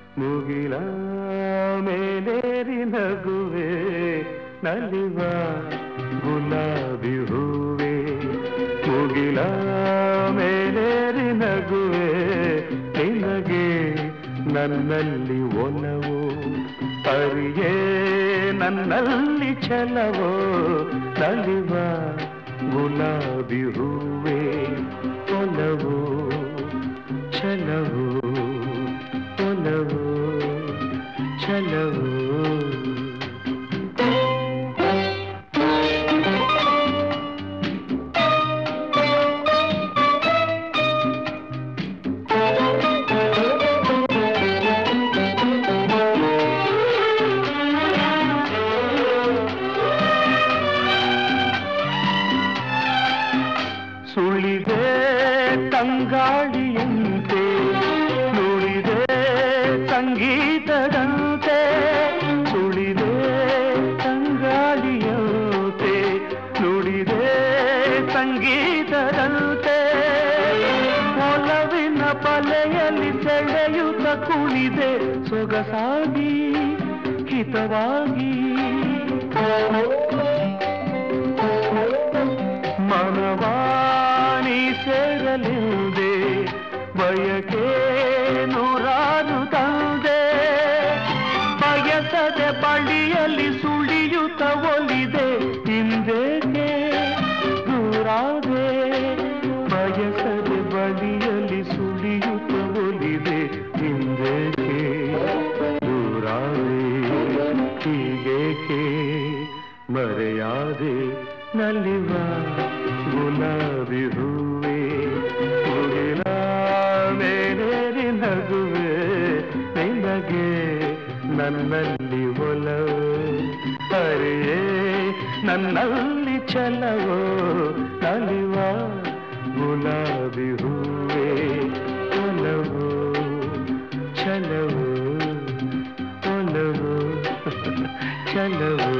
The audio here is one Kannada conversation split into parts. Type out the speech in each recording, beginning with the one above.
ಮುಗಿಲ ಮೇಲೇರಿ ನಗುವೆ ನಲಿವ ಗುಲಾಬಿ ಹೂವೆ ಮುಗಿಲ ಮೇಲೇರಿ ನಗುವೆ ನಿನಗೆ ನನ್ನಲ್ಲಿ ಒಲವು ಅರಿಯೇ ನನ್ನಲ್ಲಿ ಛಲವೋ ನಲಿವ ಗುಲಾಬಿ ಹೂವೆ ಒಲವು ಛಲವು ಒಲವು ಛಲವು ಸುಳಿದೆ ತಂಗಾಳಿಯಂತೆ ನುಡಿದೆ ಸಂಗೀತದಂತೆ ಸುಳಿದೆ ತಂಗಾಳಿಯಂತೆ ನುಡಿದೆ ಸಂಗೀತದಂತೆ ಒಲವಿನ ಬಲೆಯಲ್ಲಿ ಸೆಳೆಯುತ್ತ ಕುಣಿದೆ ಸೊಗಸಾಗಿ ಹಿತವಾಗಿ ಮನವಾಣಿ ಸೇರಲಿದೆ ಬಯಕೆ ನೂರಾರು ತಂದೆ ಬಯಸದೆ ಬಳಿಯಲ್ಲಿ ಸುಳಿಯುತ್ತ ಒಲಿದೆ ಹಿಂದೇಕೆ ದೂರಾದೆ ಬಯಸದೆ ಬಳಿಯಲ್ಲಿ ಸುಳಿಯುತ್ತ ಒಲಿದೆ ಹಿಂದೇಕೆ ದೂರಾದೆ ಹೀಗೇಕೆ ಮರೆಯಾದೆ ನಲಿವ ಗುಲಾಬಿ ಹೂವೆ ಮುಗಿಲ ಮೇಲೇರಿ ನಗುವೆ ನಿನಗೆ ನನ್ನಲ್ಲಿ ಒಲವು ಹರಿಯೇ ನನ್ನಲ್ಲಿ ಛಲವೋ ನಲಿವ ಗುಲಾಬಿ ಹೂವೆ ಒಲವು ಛಲವು ಒಲವು ಛಲವು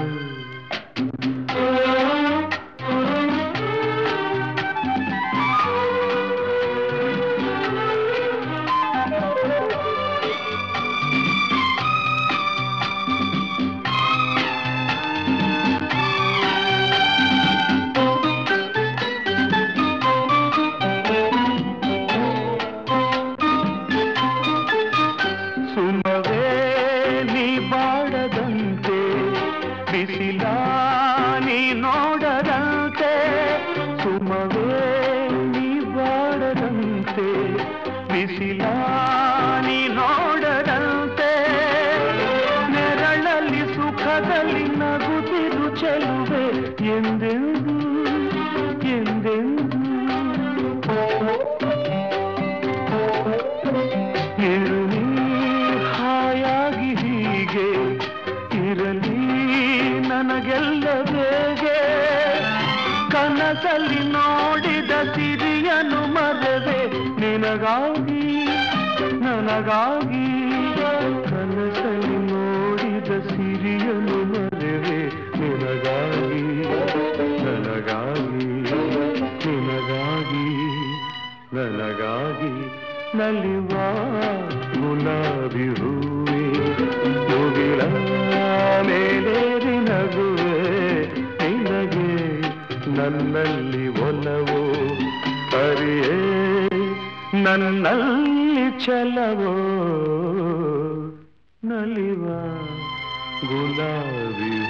ಸುಮವೇ ನೀ ಬಾಡದಂತೆ ಬಿಸಿಲ ನೀ ನೋಡದಂತೆ ಸುಮವೇ ನೀ ಬಾಡದಂತೆ ಬಿಸಿಲ ನೀ ನೋಡದಂತೆ ನೆರಳಲ್ಲಿ ಸುಖದಲ್ಲಿ ನಗುತ್ತಿರು ಚೆಲುವೆ ಎಂದೆಂದು ಎಂದೆಂದು ಇರಲಿ ಹಾಯಾಗಿ ಹೀಗೆ ಇರಲಿ ನನಗೆಲ್ಲ ಬೇಗೆ ಕನಸಲ್ಲಿ ನೋಡಿದ ಸಿರಿಯನು ಮರದೆ ನಿನಗಾಗಿ ನನಗಾಗಿ ಕನಸಲ್ಲಿ ನೋಡಿದ ಸಿರಿಯನು ಮರದೆ ನಿನಗಾಗಿ ನನಗಾಗಿ ನಿನಗಾಗಿ ನನಗಾಗಿ ನಲಿವ ಗುಲಾಬಿ ಹೂವೆ ಮುಗಿಲ ಮೇಲೇರಿ ನಗುವೆ ನಿನಗೆ ನನ್ನಲ್ಲಿ ಒಲವು ಅರಿಯೇ ನನ್ನಲ್ಲಿ ಛಲವೋ ನಲಿವ ಗುಲಾಬಿ